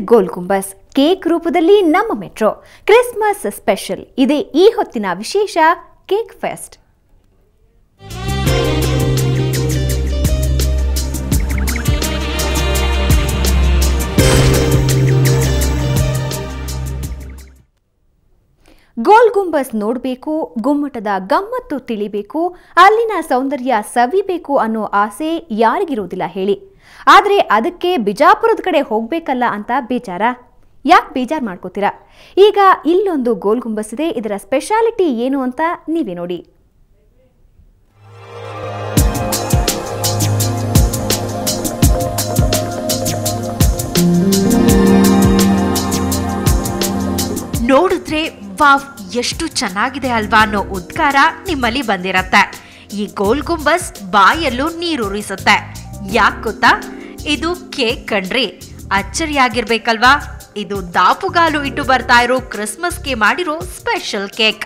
ಗೋಲ್ Gumbaz cake ರೂಪದಲ್ಲಿ ನಮ್ಮ metro Christmas special ಇದೇ ಈ ಹೊತ್ತಿನ ವಿಶೇಷ ಕೇಕ್ ಫೆಸ್ಟ್ ಗೋಲ್ ಗುಂಬಸ್ ನೋಡಬೇಕು ಗುಮ್ಮಟದ ಗಮ್ಮತ್ತು ತಿಳಿಬೇಕು ಅಲ್ಲಿನ ಸೌಂದರ್ಯ ಸವಿಬೇಕು ಅನ್ನೋ ಆಸೆ ಯಾರಿಗಿರುವುದಿಲ್ಲ ಹೇಳಿ ಆದರೆ ಅದಕ್ಕೆ ಬಿಜಾಪುರದ ಕಡೆ ಹೋಗ್ಬೇಕಲ್ಲ ಅಂತ ಬೇಜಾರ ಯಾಕೆ ಬೇಜಾರು ಮಾಡ್ಕೋತೀರಾ ಈಗ ಇಲ್ಲೊಂದು ಗೋಲ್ ಗುಂಬಸ್ ಇದೆ ಇದರ ಸ್ಪೆಷಾಲಿಟಿ ಏನು ಅಂತ ನೀವೇ ನೋಡಿ ನೋಡಿದ್ರೆ ವಾವ್ ಎಷ್ಟು ಚೆನ್ನಾಗಿದೆ ಅಲ್ವಾ ಅನ್ನೋ ಉದ್ಗಾರ ನಿಮ್ಮಲ್ಲಿ ಬಂದಿರತ್ತೆ ಈ ಗೋಲ್ ಗುಂಬಸ್ ಬಾಯಲ್ಲೂ ನೀರೂರಿಸುತ್ತೆ ಯಾಕೆ ಗೊತ್ತಾ ಇದು ಕೇಕ್ ಕಣ್ರಿ ಅಚ್ಚರಿಯಾಗಿರ್ಬೇಕಲ್ವಾ ಇದು ದಾಪುಗಾಲು ಇಟ್ಟು ಬರ್ತಾ ಇರೋ ಕ್ರಿಸ್ಮಸ್ಗೆ ಮಾಡಿರೋ ಸ್ಪೆಷಲ್ ಕೇಕ್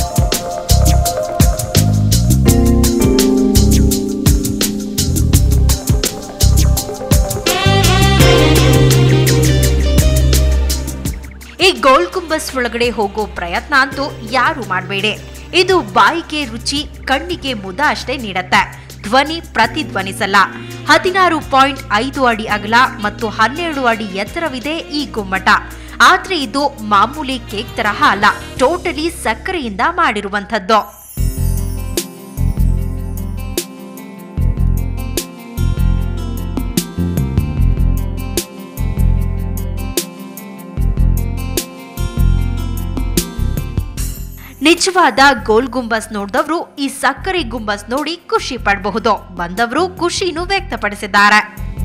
ಈ ಗೋಲ್ ಕುಂಬಸ್ ಒಳಗಡೆ ಹೋಗೋ ಪ್ರಯತ್ನ ಅಂತೂ ಯಾರು ಮಾಡಬೇಡಿ ಇದು ಬಾಯಿಗೆ ರುಚಿ ಕಣ್ಣಿಗೆ ಮುದ ಅಷ್ಟೇ ನೀಡತ್ತೆ ಧ್ವನಿ ಪ್ರತಿಧ್ವನಿಸಲ್ಲ ಹದಿನಾರು ಪಾಯಿಂಟ್ ಐದು ಅಡಿ ಅಗಲ ಮತ್ತು ಹನ್ನೆರಡು ಅಡಿ ಎತ್ತರವಿದೆ ಈ ಗುಮ್ಮಟ ಆದ್ರೆ ಇದು ಮಾಮೂಲಿ ಕೇಕ್ ತರಹ ಅಲ್ಲ ಟೋಟಲಿ ಸಕ್ಕರೆಯಿಂದ ಮಾಡಿರುವಂಥದ್ದು ನಿಜವಾದ ಗೋಲ್ ಗುಂಬಸ್ ನೋಡಿದವರು ಈ ಸಕ್ಕರೆ ಗುಂಬಸ್ ನೋಡಿ ಖುಷಿ ಪಡಬಹುದು ಬಂದವರು ಖುಷಿನೂ ವ್ಯಕ್ತಪಡಿಸಿದ್ದಾರೆ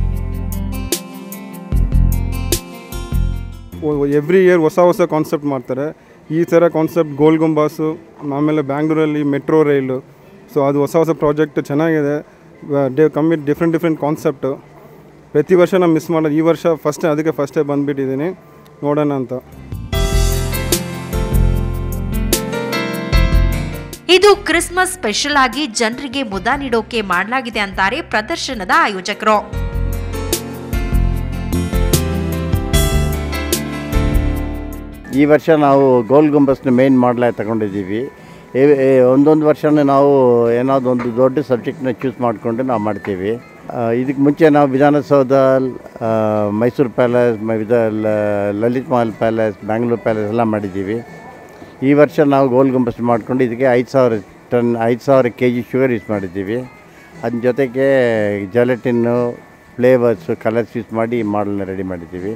ಎವ್ರಿ ಇಯರ್ ಹೊಸ ಹೊಸ ಕಾನ್ಸೆಪ್ಟ್ ಮಾಡ್ತಾರೆ ಈ ಥರ ಕಾನ್ಸೆಪ್ಟ್ ಗೋಲ್ ಗುಂಬಾಸು ಆಮೇಲೆ ಬ್ಯಾಂಗ್ಳೂರಲ್ಲಿ ಮೆಟ್ರೋ ರೈಲು ಸೊ ಅದು ಹೊಸ ಹೊಸ ಪ್ರಾಜೆಕ್ಟ್ ಚೆನ್ನಾಗಿದೆ ಡೇ ಕಮ್ಮಿ ಡಿಫ್ರೆಂಟ್ ಡಿಫ್ರೆಂಟ್ ಕಾನ್ಸೆಪ್ಟು ಪ್ರತಿ ವರ್ಷ ನಾನು ಮಿಸ್ ಮಾಡೋದು ಈ ವರ್ಷ ಫಸ್ಟೇ ಅದಕ್ಕೆ ಫಸ್ಟೇ ಬಂದುಬಿಟ್ಟಿದ್ದೀನಿ ನೋಡೋಣ ಅಂತ ಇದು ಕ್ರಿಸ್ಮಸ್ ಸ್ಪೆಷಲ್ ಆಗಿ ಜನರಿಗೆ ಮುದ ನೀಡೋಕೆ ಮಾಡಲಾಗಿದೆ ಅಂತಾರೆ ಪ್ರದರ್ಶನದ ಆಯೋಜಕರು ಈ ವರ್ಷ ನಾವು ಗೋಲ್ ಗುಂಬಸ್ನ ಮೇನ್ ಮಾಡಲಾಗಿ ತಗೊಂಡಿದ್ದೀವಿ ಏ- ಏ- ಒಂದೊಂದು ವರ್ಷನೂ ನಾವು ಏನಾದ್ರು ಒಂದು ದೊಡ್ಡ ಸಬ್ಜೆಕ್ಟ್ನ ಚೂಸ್ ಮಾಡಿಕೊಂಡು ನಾವು ಮಾಡ್ತೀವಿ ಆ, ಇದಕ್ಕೆ ಮುಂಚೆ ನಾವು ವಿಧಾನಸೌಧ ಆ, ಮೈಸೂರು ಪ್ಯಾಲೇಸ್ ಮ- ವಿಧ ಲ- ಲಲಿತ್ ಮಹಲ್ ಪ್ಯಾಲೇಸ್ ಬ್ಯಾಂಗ್ಳೂರು ಪ್ಯಾಲೇಸ್ ಎಲ್ಲ ಮಾಡಿದ್ದೀವಿ ಈ ವರ್ಷ ನಾವು ಗೋಲ್ ಗುಂಬಸ್ ಮಾಡಿಕೊಂಡು ಇದಕ್ಕೆ ಐದು ಸಾವಿರ ಟನ್ ಐದು ಸಾವಿರ ಕೆ ಜಿ ಶುಗರ್ ಯೂಸ್ ಮಾಡಿದ್ದೀವಿ ಅದ್ರ ಜೊತೆಗೆ ಜಲೆಟಿನ್ನು ಫ್ಲೇವರ್ಸು ಕಲರ್ಸ್ ಯೂಸ್ ಮಾಡಿ ಈ ಮಾಡಲ್ನ ರೆಡಿ ಮಾಡಿದ್ದೀವಿ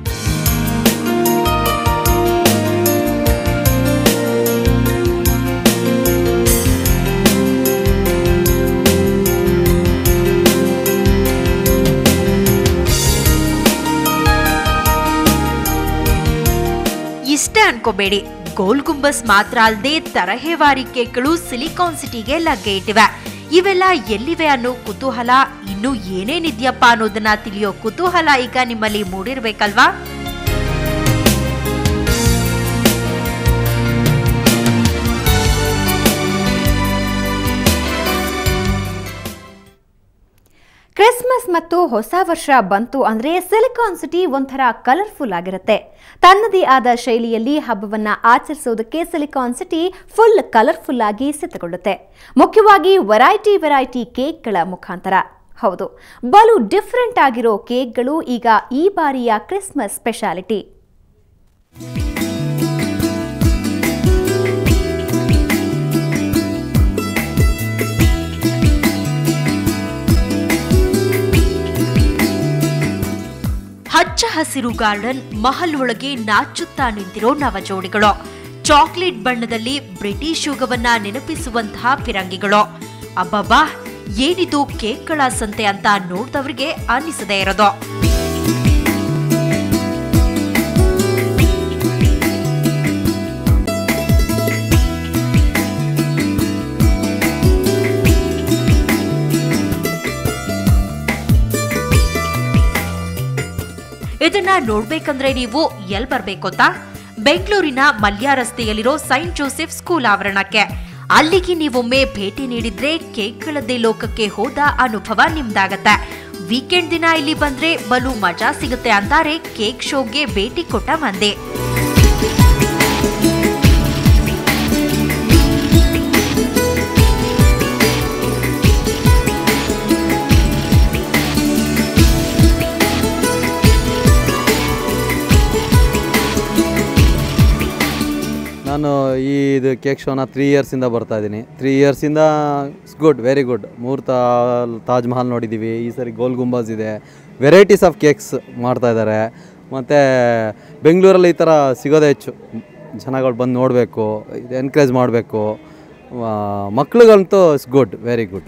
ಇಷ್ಟೇ ಅನ್ಕೋಬೇಡಿ ಗೋಲ್ ಗುಂಬಸ್ ಮಾತ್ರ ಅಲ್ಲದೆ ತರಹೇವಾರಿ ಕೇಕ್ಗಳು ಸಿಲಿಕಾನ್ ಸಿಟಿಗೆ ಲಗ್ಗೆ ಇಟ್ಟಿವೆ ಇವೆಲ್ಲ ಎಲ್ಲಿವೆ ಅನ್ನೋ ಕುತೂಹಲ ಇನ್ನು ಏನೇನಿದ್ಯಪ್ಪ ಅನ್ನೋದನ್ನ ತಿಳಿಯೋ ಕುತೂಹಲ ಈಗ ನಿಮ್ಮಲ್ಲಿ ಮೂಡಿರ್ಬೇಕಲ್ವಾ ಕ್ರಿಸ್ಮಸ್ ಮತ್ತು ಹೊಸ ವರ್ಷ ಬಂತು ಅಂದ್ರೆ ಸಿಲಿಕಾನ್ ಸಿಟಿ ಒಂಥರ ಕಲರ್ಫುಲ್ ಆಗಿರುತ್ತೆ ತನ್ನದೇ ಆದ ಶೈಲಿಯಲ್ಲಿ ಹಬ್ಬವನ್ನ ಆಚರಿಸೋದಕ್ಕೆ ಸಿಲಿಕಾನ್ ಸಿಟಿ ಫುಲ್ ಕಲರ್ಫುಲ್ ಆಗಿ ಸಿದ್ಧಗೊಳ್ಳುತ್ತೆ ಮುಖ್ಯವಾಗಿ ವೆರೈಟಿ ವೆರೈಟಿ ಕೇಕ್ಗಳ ಮುಖಾಂತರ ಹೌದು ಬಲು ಡಿಫ್ರೆಂಟ್ ಆಗಿರೋ ಕೇಕ್ಗಳು ಈಗ ಈ ಬಾರಿಯ ಕ್ರಿಸ್ಮಸ್ ಸ್ಪೆಷಾಲಿಟಿ ಹಚ್ಚ ಹಸಿರು ಗಾರ್ಡನ್ ಮಹಲ್ ಒಳಗೆ ನಾಚುತ್ತಾ ನಿಂತಿರೋ ನವಜೋಡಿಗಳು ಚಾಕ್ಲೇಟ್ ಬಣ್ಣದಲ್ಲಿ ಬ್ರಿಟಿಷ್ ಯುಗವನ್ನ ನೆನಪಿಸುವಂತಹ ಫಿರಂಗಿಗಳು ಅಬ್ಬಬ್ಬಾ ಏನಿದು ಕೇಕ್ಗಳ ಸಂತೆ ಅಂತ ನೋಡ್ದವ್ರಿಗೆ ಅನ್ನಿಸದೇ ಇರೋದು ಇದನ್ನ ನೋಡ್ಬೇಕಂದ್ರೆ ನೀವು ಎಲ್ ಬರ್ಬೇಕು ಗೊತ್ತಾ ಬೆಂಗಳೂರಿನ ಮಲ್ಯ ರಸ್ತೆಯಲ್ಲಿರೋ ಸೈಂಟ್ ಜೋಸೆಫ್ ಸ್ಕೂಲ್ ಆವರಣಕ್ಕೆ ಅಲ್ಲಿಗೆ ನೀವೊಮ್ಮೆ ಭೇಟಿ ನೀಡಿದ್ರೆ ಕೇಕ್ಗಳದ್ದೇ ಲೋಕಕ್ಕೆ ಹೋದ ಅನುಭವ ನಿಮ್ದಾಗತ್ತೆ ವೀಕೆಂಡ್ ದಿನ ಇಲ್ಲಿ ಬಂದ್ರೆ ಬಲು ಮಜಾ ಸಿಗುತ್ತೆ ಅಂತಾರೆ ಕೇಕ್ ಶೋಗೆ ಭೇಟಿ ಕೊಟ್ಟ ಮಂದಿ ನಾನು ಈ ಇದು ಕೇಕ್ ಶೋನ ತ್ರೀ ಇಯರ್ಸಿಂದ ಬರ್ತಾ ಇದ್ದೀನಿ ತ್ರೀ ಇಯರ್ಸಿಂದ ಇಟ್ಸ್ ಗುಡ್ ವೆರಿ ಗುಡ್ ಮೂರು ತಾ ತಾಜ್ ಮಹಲ್ ನೋಡಿದ್ದೀವಿ ಈ ಸರಿ ಗೋಲ್ ಗುಂಬಾಸ್ ಇದೆ ವೆರೈಟೀಸ್ ಆಫ್ ಕೇಕ್ಸ್ ಮಾಡ್ತಾ ಇದ್ದಾರೆ ಮತ್ತು ಬೆಂಗಳೂರಲ್ಲಿ ಈ ಥರ ಸಿಗೋದೇ ಹೆಚ್ಚು ಜನಗಳು ಬಂದು ನೋಡಬೇಕು ಇದು ಎನ್ಕರೇಜ್ ಮಾಡಬೇಕು ಮಕ್ಳಿಗಂತೂ ಇಟ್ಸ್ ಗುಡ್ ವೆರಿ ಗುಡ್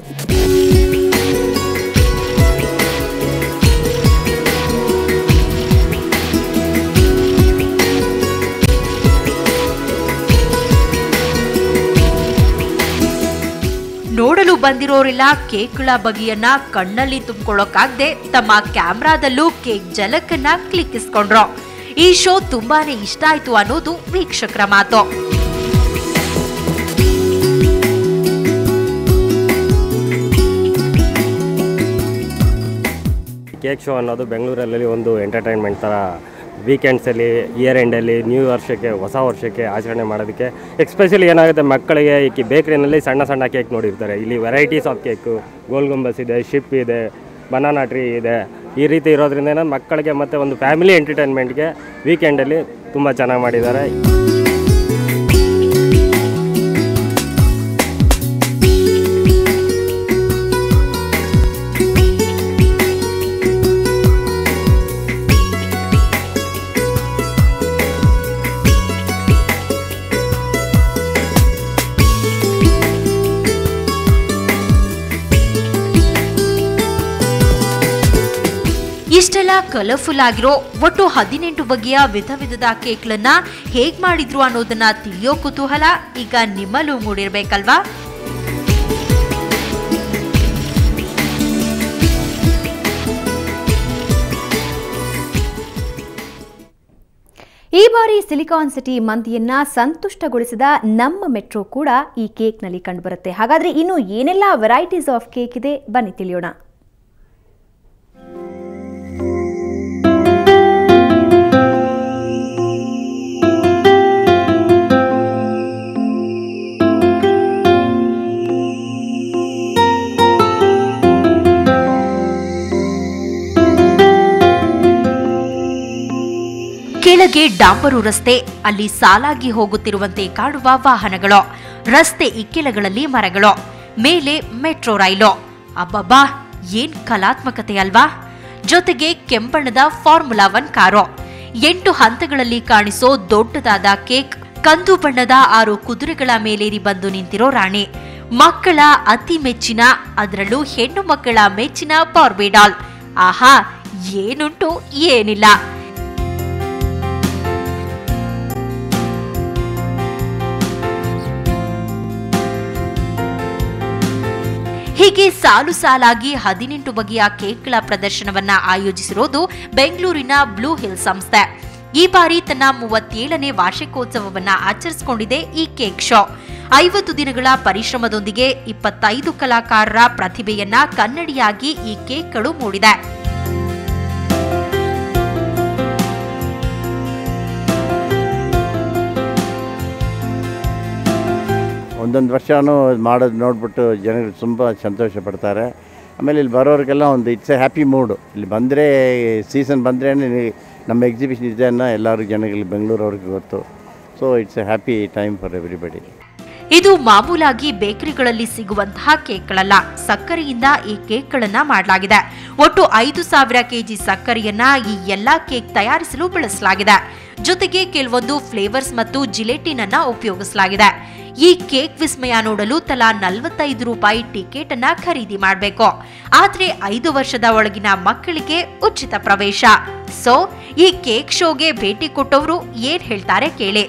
ನೋಡಲು ಬಂದಿರೋರೆಲ್ಲ ಕೇಕ್ಗಳ ಬಗೆಯನ್ನ ಕಣ್ಣಲ್ಲಿ ತುಂಬಿಕೊಳ್ಳೋಕಾಗ್ದೆ ತಮ್ಮ ಕ್ಯಾಮ್ರಾದಲ್ಲೂ ಕೇಕ್ ಜಲಕನ್ನ ಕ್ಲಿಕ್ಕಿಸ್ಕೊಂಡ್ರು ಈ ಶೋ ತುಂಬಾನೇ ಇಷ್ಟ ಆಯ್ತು ಅನ್ನೋದು ವೀಕ್ಷಕರ ಮಾತು ಕೇಕ್ ಶೋ ಅನ್ನೋದು ಬೆಂಗಳೂರಲ್ಲಿ ಒಂದು ಎಂಟರ್ಟೈನ್ಮೆಂಟ್ ಥರ ವೀಕೆಂಡ್ಸಲ್ಲಿ ಇಯರ್ ಎಂಡಲ್ಲಿ ನ್ಯೂ ವರ್ಷಕ್ಕೆ ಹೊಸ ವರ್ಷಕ್ಕೆ ಆಚರಣೆ ಮಾಡೋದಕ್ಕೆ ಎಕ್ಸ್ಪೆಷಲಿ ಏನಾಗುತ್ತೆ ಮಕ್ಕಳಿಗೆ ಈ ಬೇಕ್ರಿನಲ್ಲಿ ಸಣ್ಣ ಸಣ್ಣ ಕೇಕ್ ನೋಡಿರ್ತಾರೆ ಇಲ್ಲಿ varieties of cake Gol Gumbaz ಇದೆ ಶಿಪ್ ಇದೆ ಬನಾನಾ ಟ್ರೀ ಇದೆ ಈ ರೀತಿ ಇರೋದ್ರಿಂದ ಮಕ್ಕಳಿಗೆ ಮತ್ತು ಒಂದು ಫ್ಯಾಮಿಲಿ ಎಂಟರ್ಟೈನ್ಮೆಂಟ್ಗೆ ವೀಕೆಂಡಲ್ಲಿ ತುಂಬ ಚೆನ್ನಾಗಿ ಮಾಡಿದ್ದಾರೆ ಇಷ್ಟೆಲ್ಲ ಕಲರ್ಫುಲ್ ಆಗಿರೋ ಒಟ್ಟು ಹದಿನೆಂಟು ಬಗೆಯ ವಿಧ ವಿಧದ ಕೇಕ್ಗಳನ್ನ ಹೇಗ್ ಮಾಡಿದ್ರು ಅನ್ನೋದನ್ನ ತಿಳಿಯೋ ಕುತೂಹಲ ಈಗ ನಿಮ್ಮಲ್ಲೂ ಮೂಡಿರ್ಬೇಕಲ್ವಾ ಈ ಬಾರಿ ಸಿಲಿಕಾನ್ ಸಿಟಿ ಮಂದಿಯನ್ನ ಸಂತುಷ್ಟಗೊಳಿಸಿದ ನಮ್ಮ ಮೆಟ್ರೋ ಕೂಡ ಈ ಕೇಕ್ನಲ್ಲಿ ಕಂಡುಬರುತ್ತೆ ಹಾಗಾದ್ರೆ ಇನ್ನು ಏನೆಲ್ಲ ವೆರೈಟೀಸ್ ಆಫ್ ಕೇಕ್ ಇದೆ ಬನ್ನಿ ತಿಳಿಯೋಣ ಕೆಳಗೆ ಡಾಂಬರು ರಸ್ತೆ ಅಲ್ಲಿ ಸಾಲಾಗಿ ಹೋಗುತ್ತಿರುವಂತೆ ಕಾಣುವ ವಾಹನಗಳು ರಸ್ತೆ ಇಕ್ಕೆಲಗಳಲ್ಲಿ ಮರಗಳು ಮೇಲೆ ಮೆಟ್ರೋ ರೈಲು ಅಬ್ಬಬ್ಬಾ ಏನ್ ಕಲಾತ್ಮಕತೆ ಅಲ್ವಾ ಜೊತೆಗೆ ಕೆಂಬಣ್ಣದ ಫಾರ್ಮುಲಾ ಒನ್ ಕಾರು ಎಂಟು ಹಂತಗಳಲ್ಲಿ ಕಾಣಿಸೋ ದೊಡ್ಡದಾದ ಕೇಕ್ ಕಂದು ಬಣ್ಣದ ಆರು ಕುದುರೆಗಳ ಮೇಲೇರಿ ಬಂದು ನಿಂತಿರೋ ರಾಣಿ ಮಕ್ಕಳ ಅತಿ ಮೆಚ್ಚಿನ ಅದರಲ್ಲೂ ಹೆಣ್ಣು ಮಕ್ಕಳ ಮೆಚ್ಚಿನ ಬಾರ್ಬಿಡಾಲ್ ಆಹಾ ಏನುಂಟು ಏನಿಲ್ಲ ಹೀಗೆ ಸಾಲು ಸಾಲಾಗಿ ಹದಿನೆಂಟು ಬಗೆಯ ಕೇಕ್ಗಳ ಪ್ರದರ್ಶನವನ್ನ ಆಯೋಜಿಸಿರೋದು ಬೆಂಗಳೂರಿನ ಬ್ಲೂ ಹಿಲ್ ಸಂಸ್ಥೆ ಈ ಬಾರಿ ತನ್ನ ಮೂವತ್ತೇಳನೇ ವಾರ್ಷಿಕೋತ್ಸವವನ್ನ ಆಚರಿಸಿಕೊಂಡಿದೆ ಈ ಕೇಕ್ ಶೋ ಐವತ್ತು ದಿನಗಳ ಪರಿಶ್ರಮದೊಂದಿಗೆ ಇಪ್ಪತ್ತೈದು ಕಲಾಕಾರರ ಪ್ರತಿಭೆಯನ್ನ ಕನ್ನಡಿಯಾಗಿ ಈ ಕೇಕ್ಗಳು ಮೂಡಿದೆ ಒಂದೊಂದು ವರ್ಷವೂ ಮಾಡೋದು ನೋಡ್ಬಿಟ್ಟು ಜನರು ತುಂಬ ಸಂತೋಷ ಪಡ್ತಾರೆ ಆಮೇಲೆ ಇಲ್ಲಿ ಬರೋರಿಗೆಲ್ಲ ಒಂದು ಇಟ್ಸ್ ಎ ಹ್ಯಾಪಿ ಮೂಡು ಇಲ್ಲಿ ಬಂದರೆ ಸೀಸನ್ ಬಂದರೆ ನಮ್ಮ ಎಕ್ಸಿಬಿಷನ್ ಇದೆ ಅನ್ನೋ ಎಲ್ಲರೂ ಜನಗಳಿಗೆ ಬೆಂಗಳೂರವ್ರಿಗೆ ಗೊತ್ತು so it's a happy time for everybody ಇದು ಮಾಮೂಲಾಗಿ ಬೇಕರಿಗಳಲ್ಲಿ ಸಿಗುವಂತಹ ಕೇಕ್ಗಳಲ್ಲ ಸಕ್ಕರೆಯಿಂದ ಈ ಕೇಕ್ಗಳನ್ನ ಮಾಡಲಾಗಿದೆ ಒಟ್ಟು ಐದು ಸಾವಿರ ಕೆಜಿ ಸಕ್ಕರೆಯನ್ನ ಈ ಎಲ್ಲಾ ಕೇಕ್ ತಯಾರಿಸಲು ಬಳಸಲಾಗಿದೆ ಜೊತೆಗೆ ಕೆಲವೊಂದು ಫ್ಲೇವರ್ಸ್ ಮತ್ತು ಜಿಲೆಟಿನ್ ಅನ್ನ ಉಪಯೋಗಿಸಲಾಗಿದೆ ಈ ಕೇಕ್ ವಿಸ್ಮಯ ನೋಡಲು ತಲಾ ನಲವತ್ತೈದು ರೂಪಾಯಿ ಟಿಕೆಟ್ ಅನ್ನ ಖರೀದಿ ಮಾಡಬೇಕು ಆದ್ರೆ ಐದು ವರ್ಷದ ಒಳಗಿನ ಮಕ್ಕಳಿಗೆ ಉಚಿತ ಪ್ರವೇಶ ಸೊ ಈ ಕೇಕ್ ಶೋಗೆ ಭೇಟಿ ಕೊಟ್ಟವರು ಏನ್ ಹೇಳ್ತಾರೆ ಕೇಳಿ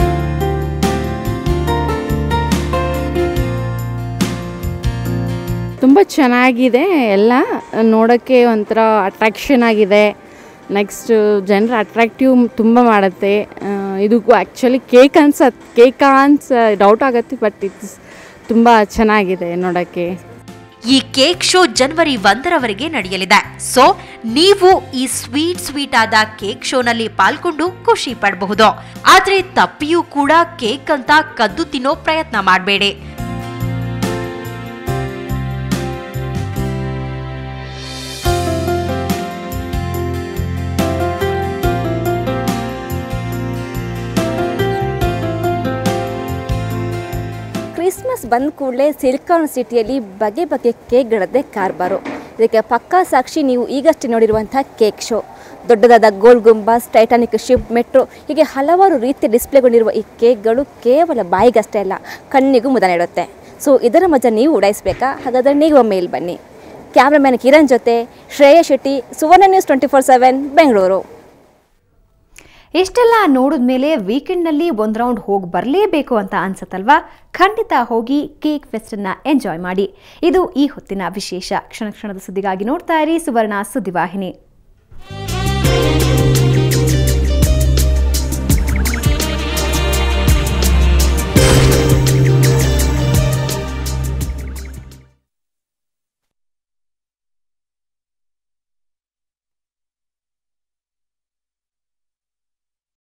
ತುಂಬ ಚೆನ್ನಾಗಿದೆ ಎಲ್ಲ ನೋಡೋಕ್ಕೆ ಒಂಥರ ಅಟ್ರಾಕ್ಷನ್ ಆಗಿದೆ ನೆಕ್ಸ್ಟ್ ಜನರ ಅಟ್ರಾಕ್ಟಿವ್ ತುಂಬ ಮಾಡುತ್ತೆ ಆ, ಇದು ಆ್ಯಕ್ಚುಲಿ ಕೇಕ್ ಅನ್ಸತ್ ಕೇಕಾ ಅನ್ಸ ಡೌಟ್ ಆಗುತ್ತೆ ಬಟ್ ಇಟ್ಸ್ ತುಂಬ ಚೆನ್ನಾಗಿದೆ ನೋಡೋಕ್ಕೆ ಈ ಕೇಕ್ ಶೋ ಜನವರಿ ಒಂದರವರೆಗೆ ನಡೆಯಲಿದೆ ಸೊ ನೀವು ಈ ಸ್ವೀಟ್ ಸ್ವೀಟ್ ಆದ ಕೇಕ್ ಶೋನಲ್ಲಿ ಪಾಲ್ಗೊಂಡು ಖುಷಿ ಪಡಬಹುದು ಆದ್ರೆ ತಪ್ಪಿಯೂ ಕೂಡ ಕೇಕ್ ಅಂತ ಕದ್ದು ತಿನ್ನೋ ಪ್ರಯತ್ನ ಮಾಡಬೇಡಿ ಕ್ರಿಸ್ಮಸ್ ಬಂದ ಕೂಡಲೇ ಸಿಲಿಕಾನ್ ಸಿಟಿಯಲ್ಲಿ ಬಗೆ ಬಗೆ ಕೇಕ್ಗಳದ್ದೇ ಕಾರ್ಬಾರು ಇದಕ್ಕೆ ಪಕ್ಕಾ ಸಾಕ್ಷಿ ನೀವು ಈಗಷ್ಟೇ ನೋಡಿರುವಂಥ ಕೇಕ್ ಶೋ ದೊಡ್ಡದಾದ Gol Gumbaz Titanic ship metro ಹೀಗೆ ಹಲವಾರು ರೀತಿಯ ಡಿಸ್ಪ್ಲೇಗೊಂಡಿರುವ ಈ ಕೇಕ್ಗಳು ಕೇವಲ ಬಾಯಿಗಷ್ಟೇ ಅಲ್ಲ ಕಣ್ಣಿಗೂ ಮುದ ನೀಡುತ್ತೆ ಸೊ ಇದರ ಮಜಾ ನೀವು ಉಡಾಯಿಸ್ಬೇಕಾ ಹಾಗಾದರೆ ನೀವು ಒಮ್ಮೆ ಇಲ್ಲಿ ಬನ್ನಿ ಕ್ಯಾಮ್ರಾಮ್ಯಾನ್ ಕಿರಣ್ ಜೊತೆ Shreya Shetty Suvarna news twenty four seven Bengaluru ಇಷ್ಟೆಲ್ಲ ನೋಡಿದ್ಮೇಲೆ ವೀಕೆಂಡ್ನಲ್ಲಿ ಒಂದು ರೌಂಡ್ ಹೋಗಿ ಬರಲೇಬೇಕು ಅಂತ ಅನ್ಸತ್ತಲ್ವಾ ಖಂಡಿತ ಹೋಗಿ ಕೇಕ್ ಫೆಸ್ಟನ್ನು ಎಂಜಾಯ್ ಮಾಡಿ ಇದು ಈ ಹೊತ್ತಿನ ವಿಶೇಷ ಕ್ಷಣ ಕ್ಷಣದ ಸುದ್ದಿಗಾಗಿ ನೋಡ್ತಾ ಇರಿ ಸುವರ್ಣ ಸುದ್ದಿವಾಹಿನಿ